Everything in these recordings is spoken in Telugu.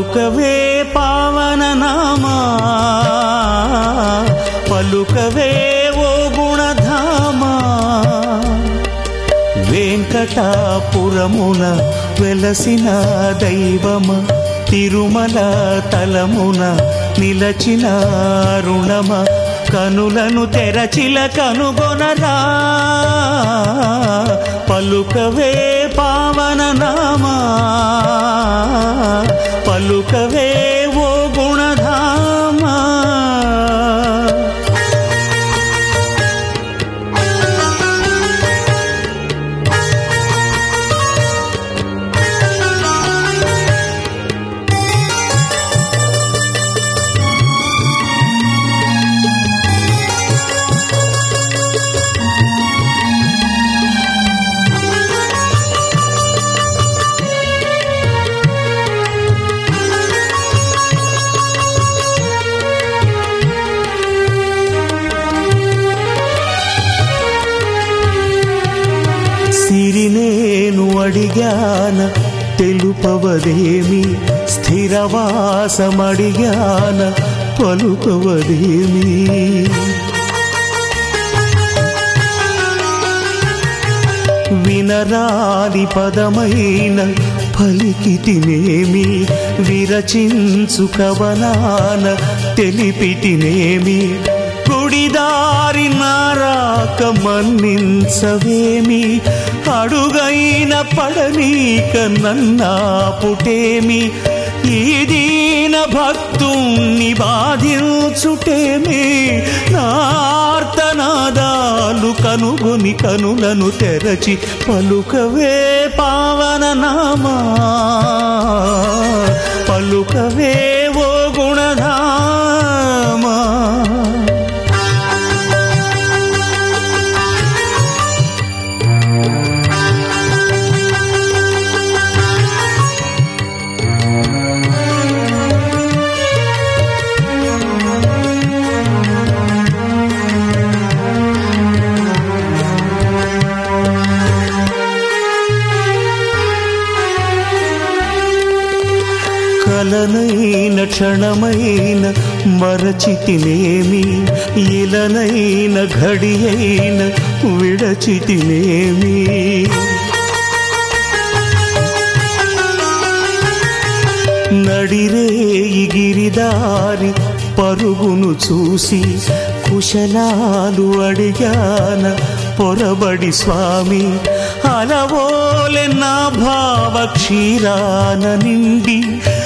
పలుకవే పావన నామా పలుకవే ఓ గుణధామా వెంకటాపురమున వెలసిన దైవమ తిరుమల తలమున నిలచిన రుణమ కనులను తెరచిల కనుగొనరా పలుకవే పావన నామా పలుకవే ఓ గుణధామా సిరి నేను అడిగాన తెలుపవదేమి స్థిరవాసమడిగాన పలుకవదేమి వినరాని పదమైన పలికితినేమి విరచించు కవనాన తెలిపితినేమి గుడిదారి నారాక మన్నించవేమి అడుగైన పడనీక నన్నాపుటేమి ఈ దీన భక్తుణ్ణి బాధించుటేమి నార్తనాదాలు కనుగొని కనులను తెరచి పలుకవే పావన నామా పలుకవే ఓ గుణధామా కలనైన క్షణమైన మరచితినేమి ఇలనైన ఘడియైన విడచితినేమి నడిరేయి గిరిదారి పరుగును చూసి కుశలాలు అడిగాన పొరబడి స్వామి అలవోలె నా భావ క్షీరాన నిండి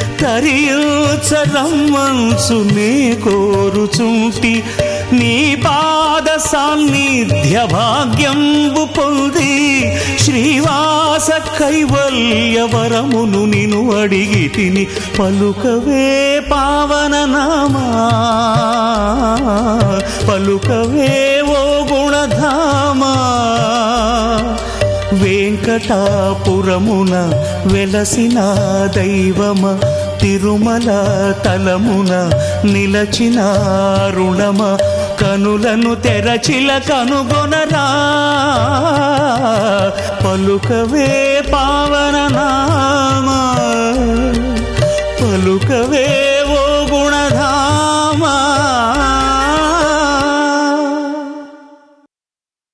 తరియుచరమ్మంచు నే కోరుచుంటి నీ పాద సాన్నిధ్య భాగ్యంబు పొంది శ్రీవాస కైవల్య వరమును నిను అడిగి తిని పలుకవే పావన నామా పలుకవే ఓ గుణధామా వెంకటాపురమున వెలసిన దైవమ తిరుమల తలమున నిలచిన రుణమ కనులను తెరచిల కనుగొనరా పలుకవే పావన నామా పలుకవే ఓ గుణధామా